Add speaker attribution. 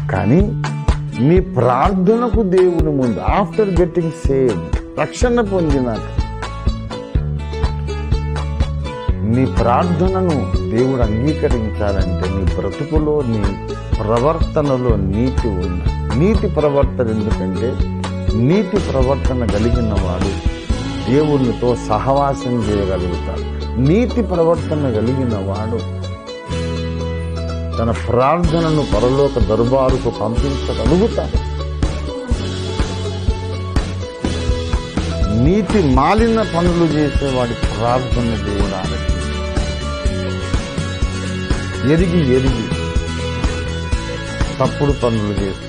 Speaker 1: కానీ నీ ప్రార్థనకు దేవుని ముందు ఆఫ్టర్ గెట్టింగ్ సేవ్ రక్షణ పొందినాక నీ ప్రార్థనను దేవుడు అంగీకరించాలంటే నీ బ్రతుకులో నీ ప్రవర్తనలో నీతి ఉన్న నీతి ప్రవర్తన ఎందుకంటే నీతి ప్రవర్తన కలిగిన వాడు దేవునితో సహవాసం చేయగలుగుతాడు నీతి ప్రవర్తన కలిగిన వాడు తన ప్రార్థనను పరలోక దర్బారుకు పంపించగలుగుతాడు నీతి మాలిన పనులు చేసేవాడి ప్రార్థన దేవుడు ఆలకించాడు. ఎరిగి ఎరిగి తప్పుడు పనులు చేస్తే